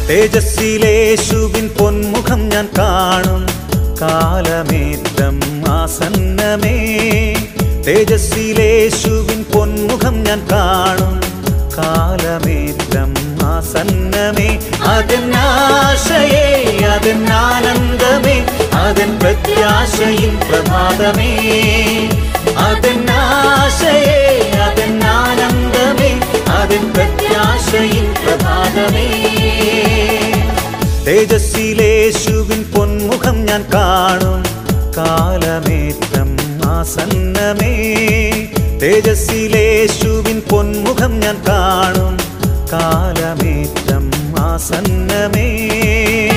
തേജസ്സിലേശുവിൻ പൊന്മുഖം ഞാൻ കാണും കാലമേറ്റം ആസന്നമേ തേജസ്സിലേശുവിൻ പൊന്മുഖം ഞാൻ കാണും കാലമേറ്റം ആസന്നമേ അതെന്നാശയേ അതെന്നാനന്ദമേ അതൻ പ്രത്യാശയിൻ പ്രഭാതമേ അതെന്നാശയേ അതെന്നാനന്ദമേ അതൻ പ്രത്യാശയിൻ പ്രഭാതമേ തേജസ്സിലേശുവിൻ പൊന്മുഖം ഞാൻ കാണും കാലമേറ്റം ആസന്നമേ തേജസ്സിലേശുവിൻ പൊന്മുഖം ഞാൻ കാണും കാലമേറ്റം ആസന്നമേ